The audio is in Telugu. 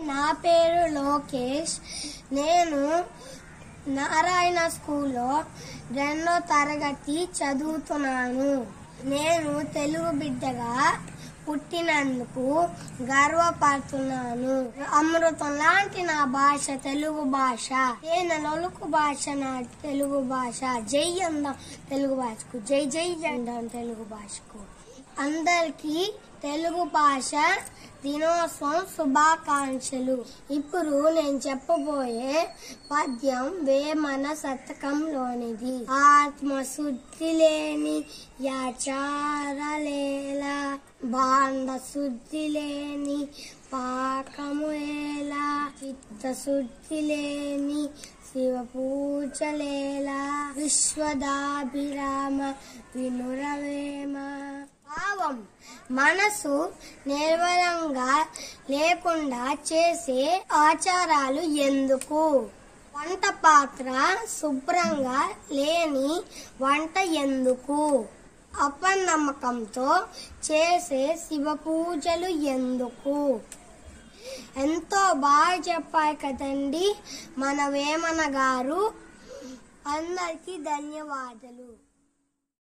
నా పేరు లోకేష్ నేను నారాయణ స్కూల్లో రెండో తరగతి చదువుతున్నాను నేను తెలుగు బిడ్డగా పుట్టినందుకు గర్వపడుతున్నాను అమృతం లాంటి నా భాష తెలుగు భాష నేను నలుగు భాష నా తెలుగు భాష జై అందాం తెలుగు భాషకు జై జై అందాం తెలుగు భాషకు అందరికీ తెలుగు భాష దినోత్సవం శుభాకాంక్షలు ఇప్పుడు నేను చెప్పబోయే పద్యం వేమన శతకంలోనిది ఆత్మశుద్ధి లేని యాచారలేలా భాండ శుద్ధి లేని పాకము ఎలా చిత్తశుద్ధి లేని శివ పూజలేలా విశ్వదాభిరామ వినురవేమ భావం మనసు నిర్మలంగా లేకుండా చేసే ఆచారాలు ఎందుకు వంట పాత్ర శుభ్రంగా లేని వంట ఎందుకు అపనమ్మకంతో చేసే శివ పూజలు ఎందుకు ఎంతో బాగా చెప్పారు కదండి మన వేమన గారు అందరికీ ధన్యవాదాలు